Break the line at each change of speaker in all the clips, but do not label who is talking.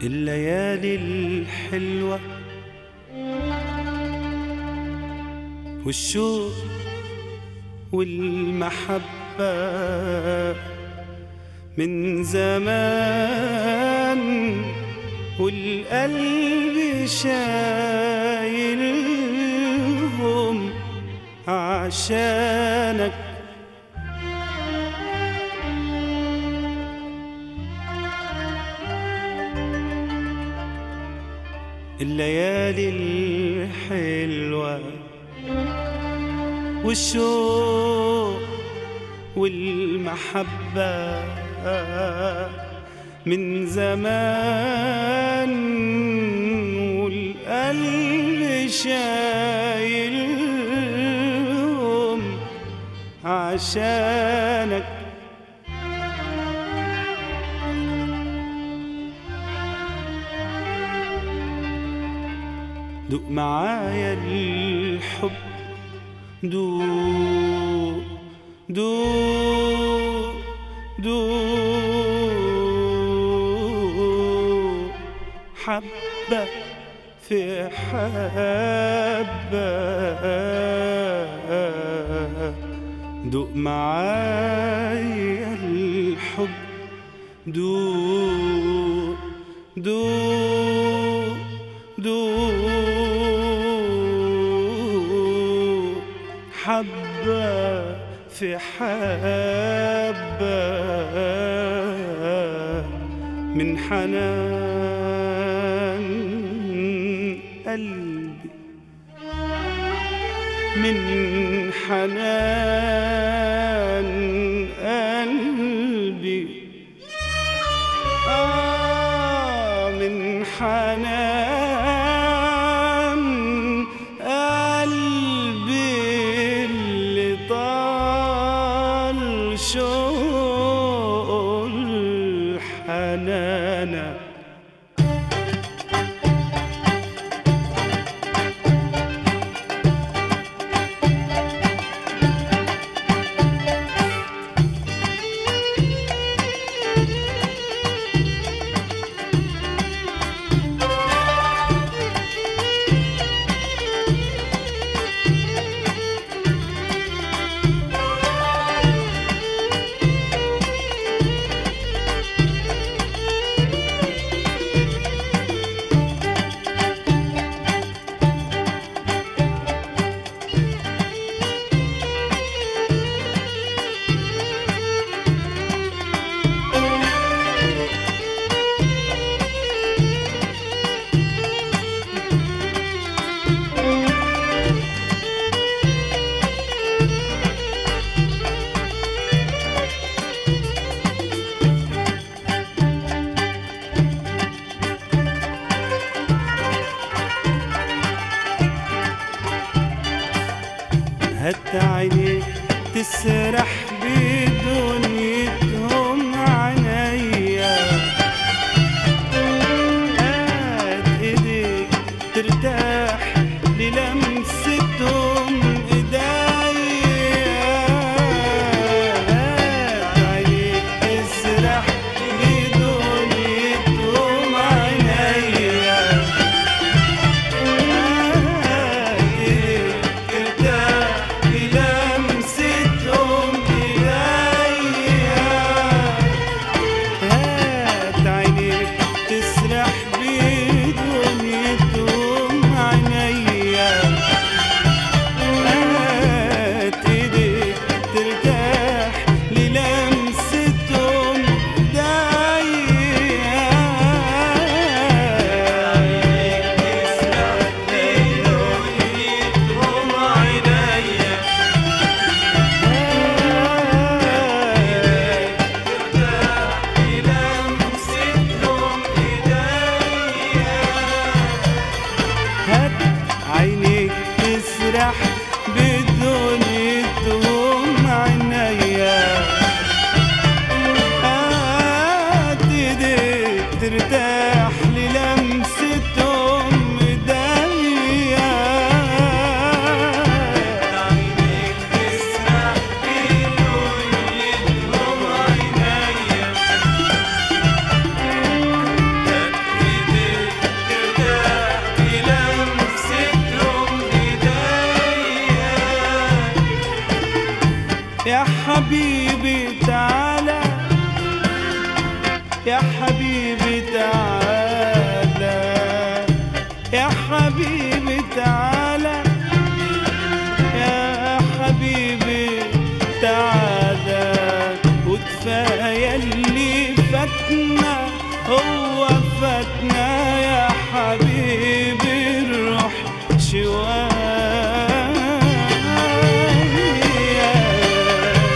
الليالي الحلوة والشوق والمحبة من زمان والقلب شايلهم عشانك الليالي الحلوة والشوق والمحبة من زمان والقلب شايلهم عشانك دوق معايا الحب دوق دوق دوق حبة في حبة دوق معايا الحب دوق دوق دوق حبة في حبة من حنان قلبي من حنان قلبي آه من حنان قلبي اللي طال شوق الحنانه هات عينيك تسرح بدنيتهم عينيا هات ايديك ترتاح للمستهم ايديا هات عينيك تسرح بدنيتهم عينيا ارتاح بلمستهم إليا يا حبيبي تعالى يا حبيبي تعالى يا حبيبي تعالى يا حبيبي تعالى وكفاية اللي فاتنا هو فاتنا يا حبيبي الروح شوية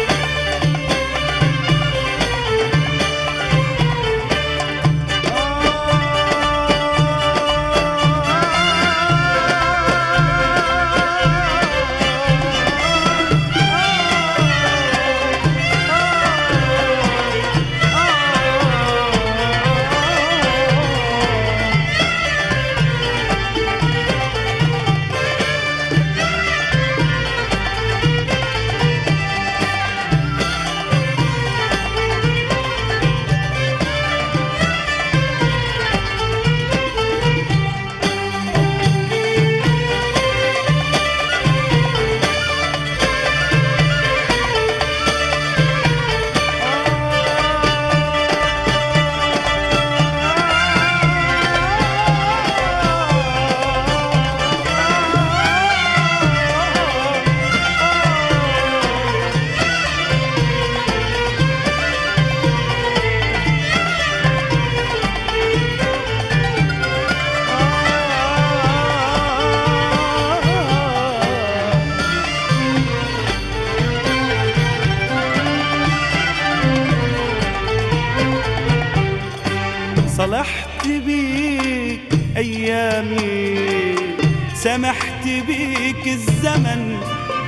صلحت بيك ايامي سمحت بيك الزمن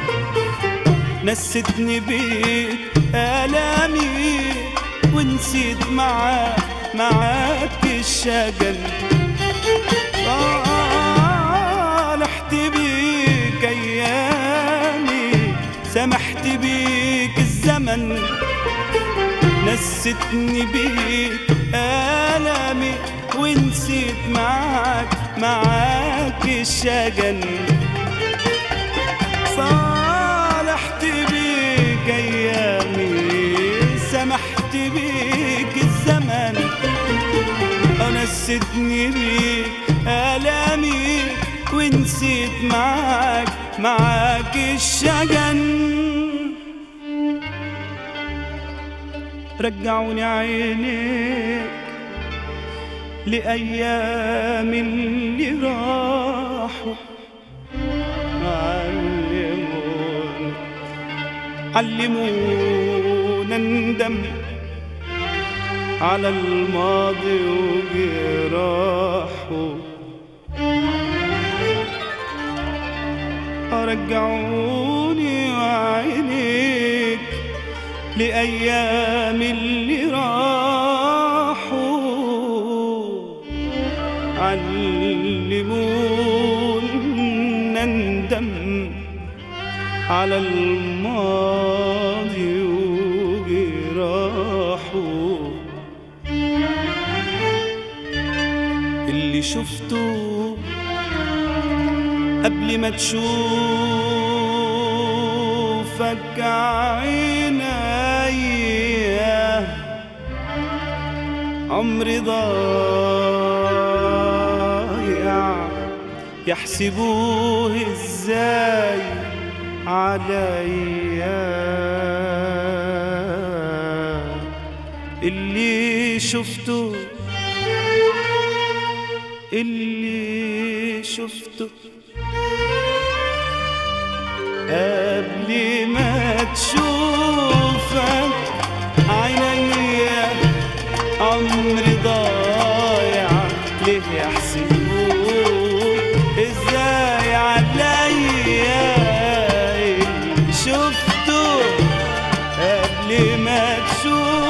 نستني بيك الامي ونسيت معاك معاك الشجن صالحت بيك ايامي سمحت بيك الزمن نستني بيك آلامي ونسيت معاك معاك الشجن صالحت بيك أيامي سمحت بيك الزمن نستني بيك آلامي ونسيت معاك معاك الشجن رجعوني عينيك لأيام اللي راحوا علمونا علمونا ندم على الماضي وجراحه رجعوني وعينيك لأيام اللي راحوا علمونا ندم على الماضي وجراحه اللي شفته قبل ما تشوفك عينيا عمري ضايع يحسبوه ازاي عليا اللي شفته اللي شفته قبل ما تشوفك عينيا عمري ضايع ليه يحسبوك ازاي عليا اللي شفته قبل ما تشوفك